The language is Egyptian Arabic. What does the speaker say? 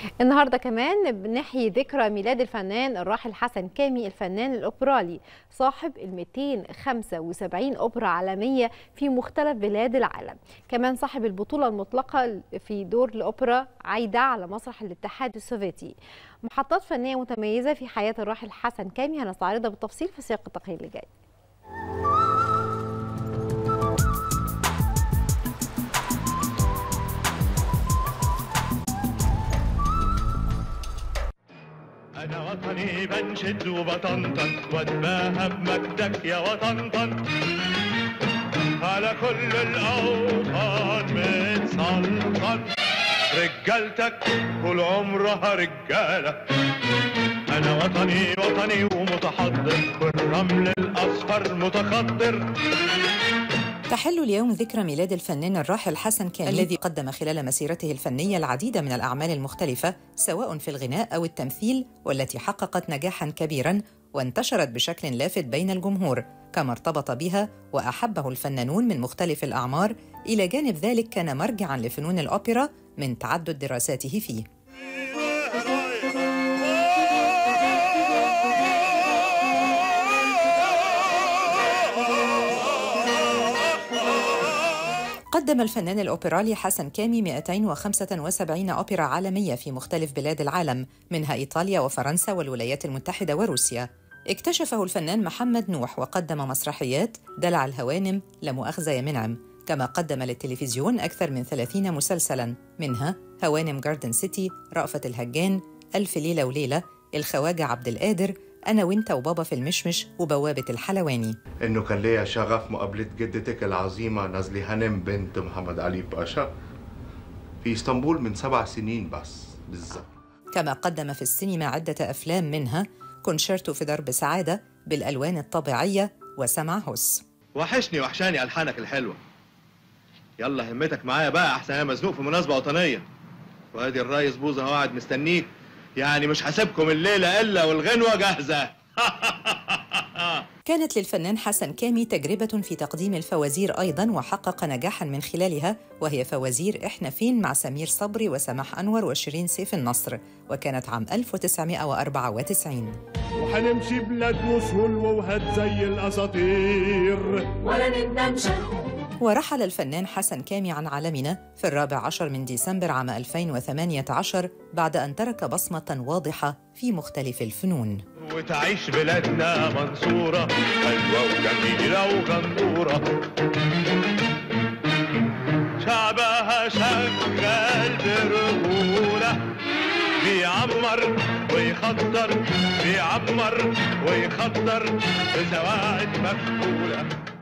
النهارده كمان بنحيي ذكرى ميلاد الفنان الراحل حسن كامي الفنان الاوبرالي صاحب ال 275 اوبرا عالميه في مختلف بلاد العالم كمان صاحب البطوله المطلقه في دور الاوبرا عايده على مسرح الاتحاد السوفيتي محطات فنيه متميزه في حياه الراحل حسن كامي هنستعرضها بالتفصيل في سياق التقرير اللي جاي أنا وطني بنشد وبطنطن واتباهى بمجدك يا وطنطن على كل الأوطان متسلطن رجالتك طول عمرها رجالة أنا وطني وطني ومتحضر والرمل الأصفر متخضر تحل اليوم ذكرى ميلاد الفنان الراحل حسن كامي الذي قدم خلال مسيرته الفنية العديد من الأعمال المختلفة سواء في الغناء أو التمثيل والتي حققت نجاحا كبيرا وانتشرت بشكل لافت بين الجمهور كما ارتبط بها وأحبه الفنانون من مختلف الأعمار إلى جانب ذلك كان مرجعا لفنون الأوبرا من تعدد دراساته فيه قدم الفنان الأوبرالي حسن كامي 275 أوبرا عالمية في مختلف بلاد العالم منها إيطاليا وفرنسا والولايات المتحدة وروسيا اكتشفه الفنان محمد نوح وقدم مسرحيات دلع الهوانم لا مؤاخذة يا منعم كما قدم للتلفزيون أكثر من 30 مسلسلاً منها هوانم جاردن سيتي رأفة الهجان ألف ليلة وليلة الخواجة عبد القادر أنا وإنت وبابا في المشمش وبوابة الحلواني انه كان ليا شغف مقابله جدتك العظيمه نازلي هانم بنت محمد علي باشا في اسطنبول من سبع سنين بس بالضبط كما قدم في السينما عدة أفلام منها كونشيرتو في درب سعادة بالألوان الطبيعية وسمع هس وحشني وحشاني ألحانك الحلوة يلا همتك معايا بقى أحسن أنا مزنوق في مناسبة وطنية وادي الريس بوزة هو قاعد مستنيك يعني مش هسيبكم الليلة إلا والغنوة جاهزة كانت للفنان حسن كامي تجربة في تقديم الفوازير أيضا وحقق نجاحا من خلالها وهي فوازير إحنا فين مع سمير صبري وسماح أنور وشيرين سيف النصر وكانت عام 1994 وهنمشي بلاد مسهول ووهات زي الأساطير ولا نندمش ورحل الفنان حسن كامي عن عالمنا في الرابع عشر من ديسمبر عام 2018 بعد أن ترك بصمة واضحة في مختلف الفنون وتعيش بلادنا منصورة حلوة وجميلة وغندورة شعبها شغال برجولة بيعمر ويخطر بيعمر ويخطر بسواعد مقبولة